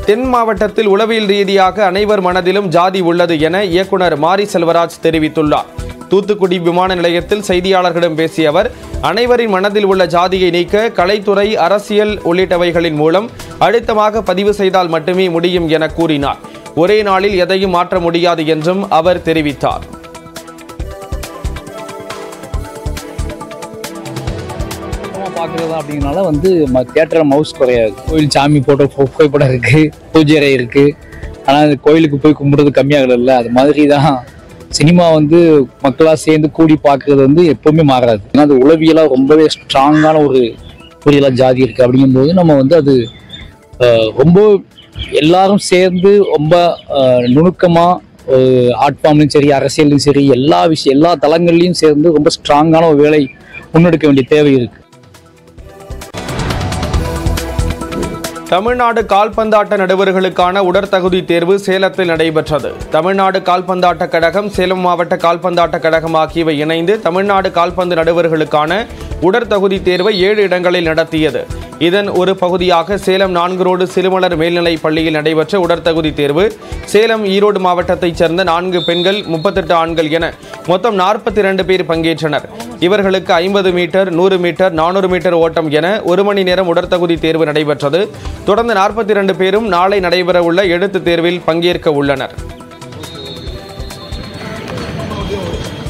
தென் மாவட்டத்தில் உளவியல் ரீதியாக அனைவர் மனதிலும் ஜாதி உள்ளது என இயக்குனர் மாரி செல்வராஜ் தெரிவித்துள்ளார் தூத்துக்குடி விமான நிலையத்தில் செய்தியாளர்களிடம் பேசிய அவர் அனைவரின் மனதில் உள்ள ஜாதியை நீக்க கலைத்துறை அரசியல் உள்ளிட்டவைகளின் மூலம் அழுத்தமாக பதிவு செய்தால் மட்டுமே முடியும் என கூறினார் ஒரே நாளில் எதையும் மாற்ற முடியாது என்றும் அவர் தெரிவித்தார் பார்க்குறது அப்படிங்கனால வந்து தேட்டரில் மவுஸ் குறையாது கோயில் சாமி போட்டோ பு- புகைப்படம் இருக்கு பூஜை அறை இருக்கு ஆனால் அது கோயிலுக்கு போய் கும்பிடுறது கம்மியாகல அது மாதிரி தான் சினிமா வந்து மக்களாக சேர்ந்து கூடி பார்க்கறது வந்து எப்பவுமே மாறாது ஏன்னா அது உளவியலாக ரொம்பவே ஸ்ட்ராங்கான ஒரு புரியலாக ஜாதி இருக்கு அப்படிங்கும்போது நம்ம வந்து அது அஹ், ரொம்ப எல்லாரும் சேர்ந்து ரொம்ப அஹ், நுணுக்கமா ஆர்ட் ஃபார்ம்லையும் சரி அரசியல்லையும் சரி எல்லா விஷயம் எல்லா தளங்கள்லையும் சேர்ந்து ரொம்ப ஸ்ட்ராங்கான ஒரு வேலை முன்னெடுக்க வேண்டிய தேவை இருக்கு தமிழ்நாடு கால்பந்தாட்ட நடுவர்களுக்கான உடற்தகுதி தேர்வு சேலத்தில் நடைபெற்றது தமிழ்நாடு கால்பந்தாட்ட கழகம் சேலம் மாவட்ட கால்பந்தாட்ட கழகம் ஆகியவை இணைந்து தமிழ்நாடு கால்பந்து நடுவர்களுக்கான உடற்தகுதி தேர்வை ஏழு இடங்களில் நடத்தியது இதன் ஒரு பகுதியாக சேலம் நான்கு ரோடு சிறுமலர் மேல்நிலைப் பள்ளியில் நடைபெற்ற உடற்தகுதி தேர்வு சேலம் ஈரோடு மாவட்டத்தைச் சேர்ந்த நான்கு பெண்கள் முப்பத்தெட்டு ஆண்கள் என மொத்தம் நாற்பத்தி இரண்டு பேர் பங்கேற்றனர் இவர்களுக்கு ஐம்பது மீட்டர் நூறு மீட்டர் நானூறு மீட்டர் ஓட்டம் என ஒரு மணி நேரம் உடற்தகுதி தேர்வு நடைபெற்றது தொடர்ந்து நாற்பத்தி இரண்டு பேரும் நாளை நடைபெறவுள்ள எழுத்துத் தேர்வில் பங்கேற்க உள்ளனர்